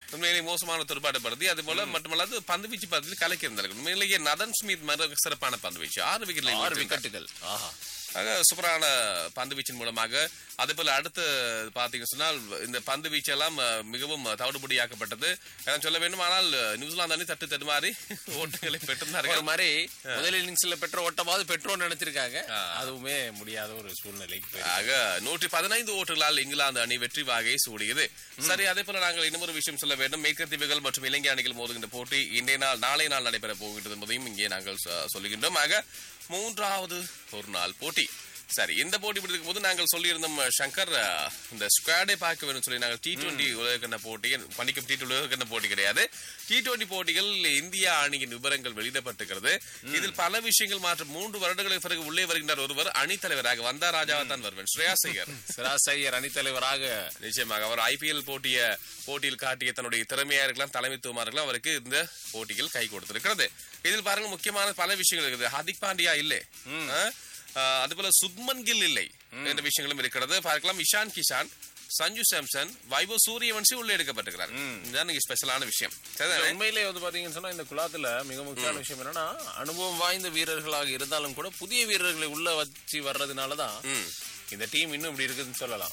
உண்மையிலேயே மோசமான துடுப்பாட்ட படுத்தி அது போல மட்டுமல்லாது பந்து வீச்சு பதத்தில் கலக்கி இருந்தார்கள் உண்மையிலேயே நதன் ஸ்மித் மிக சிறப்பான பந்து வீச்சு ஆறு ஆறு விக்கெட் விக்கெட்டுகள் ஆஹா ஆக சூப்பரான பந்து வீச்சின் மூலமாக அதே போல அடுத்து பாத்தீங்க சொன்னால் இந்த பந்து வீச்செல்லாம் அஹ், மிகவும் தவிடுபடியாக்கப்பட்டது நான் சொல்ல வேண்டும் ஆனால் நியூசிலாந்து அணி தட்டு தடுமாறி ஓட்டுகளை ஒரு பெற்றிருந்தார்கள் மாதிரி முதல் இன்னிங்ஸ்ல பெற்ற ஓட்டமாவது பெற்றோன்னு நினைச்சிருக்காங்க அதுவுமே முடியாத ஒரு சூழ்நிலைக்கு போயிருக்கு. ஆக நூற்றி பதினைந்து ஓட்டுகளால் இங்கிலாந்து அணி வெற்றி வாகை சூடியது சரி அதே போல நாங்கள் இன்னொரு விஷயம் சொல்ல வேண்டும் மேற்கு தீவுகள் மற்றும் இலங்கை அணிகள் மோதுகின்ற போட்டி இன்றைய நாள் நாளை நாள் நடைபெற போகின்றது என்பதையும் இங்கே நாங்கள் சொ- சொல்லுகின்றோம் ஆக மூன்றாவது ஒரு நாள் போட்டி சரி இந்த போட்டி முடிக்கும் போது நாங்கள் சொல்லியிருந்தோம் சங்கர் அஹ், இந்த ஸ்குவாடை பார்க்க வேண்டும் சொல்லி நாங்கள் டி டுவெண்டி உலகக்கண்ண போட்டி பணிக்கும் டி உலகக்கண்ண போட்டி கிடையாது டி டுவெண்டி போட்டிகள் இந்தியா அணியின் விவரங்கள் வெளியிடப்பட்டிருக்கிறது இதில் பல விஷயங்கள் மாற்றம் மூன்று வருடங்களுக்கு பிறகு உள்ளே வருகின்றார் ஒருவர் அணித்தலைவராக வந்தா ராஜாவா தான் வருவன் ஸ்ரேயா ஐயர் சிராசையர் அணித்தலைவராக நிச்சயமாக அவர் ஐபிஎல் போட்டிய போட்டியில் காட்டிய தன்னுடைய திறமையா இருக்கலாம் தலைமைத்துவமா இருக்கலாம் அவருக்கு இந்த போட்டியில் கை கொடுத்திருக்கிறது இதில் பாருங்க முக்கியமான பல விஷயங்கள் இருக்குது ஹர்திக் பாண்டியா இல்லை அது போல சுக்மன் கில் இல்லை என்ற விஷயங்களும் இருக்கிறது பார்க்கலாம் இஷான் கிஷான் சஞ்சு சாம்சன் வைபோ சூரியவன்சி உள்ளே எடுக்கப்பட்டிருக்கிறார் இதுதான் இங்க ஸ்பெஷலான விஷயம் சரிதானே? உண்மையிலே வந்து பாத்தீங்கன்னு சொன்னா இந்த குழாத்துல மிக முக்கியமான விஷயம் என்னன்னா அனுபவம் வாய்ந்த வீரர்களாக இருந்தாலும் கூட புதிய வீரர்களை உள்ள வச்சு வர்றதுனாலதான் ம். இந்த டீம் இன்னும் இப்படி இருக்குதுன்னு சொல்லலாம்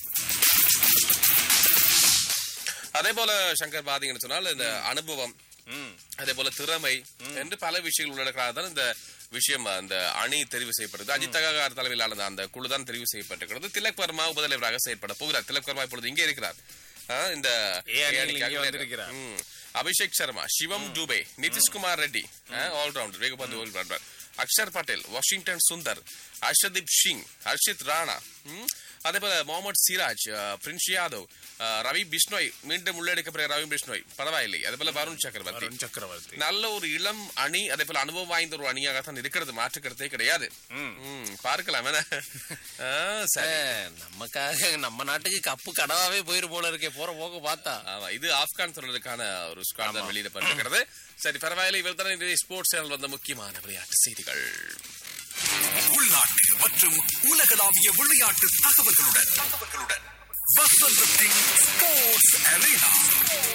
அதே போல சங்கர் பாத்தீங்கன்னு சொன்னால் இந்த அனுபவம் ம். அதே போல திறமை என்று பல விஷயங்கள் உள்ளடக்கிறாக தான் இந்த விஷயம் அந்த அணி தெரிவு செய்யப்படுது அஜித் தகாகார் தலைமையிலான அந்த குழு தான் தெரிவு செய்யப்பட்டிருக்கிறது திலக் வர்மா உபதலைவராக செயற்பட போகிறார் திலக் வர்மா இப்பொழுது இங்கே இருக்கிறார் ஆ, இந்த ஏ அணியில் அணிக்காக இங்கே விளையாடுறார். வந்திருக்கிறார். ம். அபிஷேக் சர்மா சிவம் டூபே நிதிஷ்குமார் ரெட்டி ஆல்ரவுண்டர் வேகப்பந்து ஆல்ரவுண்டர் அக்ஷர் பட்டேல் வாஷிங்டன் சுந்தர் அர்ஷதீப் சிங் ஹர்ஷித் ராணா ம். அதே போல முகமது சிராஜ் அஹ், பிரின்ஸ் யாதவ் அஹ், ரவி பிஷ்னோய் மீண்டும் உள்ளெடுக்கப்படுகிற ரவி பிஷ்னோய் பரவாயில்லை அதே போல வருண் சக்கரவர்த்தி அருண் சக்கரவர்த்தி நல்ல ஒரு இளம் அணி அதே போல அனுபவம் வாய்ந்த ஒரு அணியாகத்தான் இருக்கிறது மாற்று கருத்தே கிடையாது ம், பார்க்கலாம் என்ன? ஆ, சரி ஏ, நமக்காக நம்ம நாட்டுக்கு கப்பு கடவாவே போயிரு போல இருக்கே போற போக பார்த்தா ஆமா இது ஆப்கான் தொடருக்கான ஒரு ஸ்குவாட் தான் வெளியிடப்பட்டிருக்கிறது சரி பரவாயில்லை இவர் தான் இன்றைய ஸ்போர்ட்ஸ் சேனல் வந்த முக்கியமான விளையாட்டு செய்திகள் உள்நாட்டு மற்றும் உலகளாவிய விளையாட்டு தகவல்களுடன் தகவல்களுடன் வசந்தத்தின் ஸ்போர்ட்ஸ் அரேனா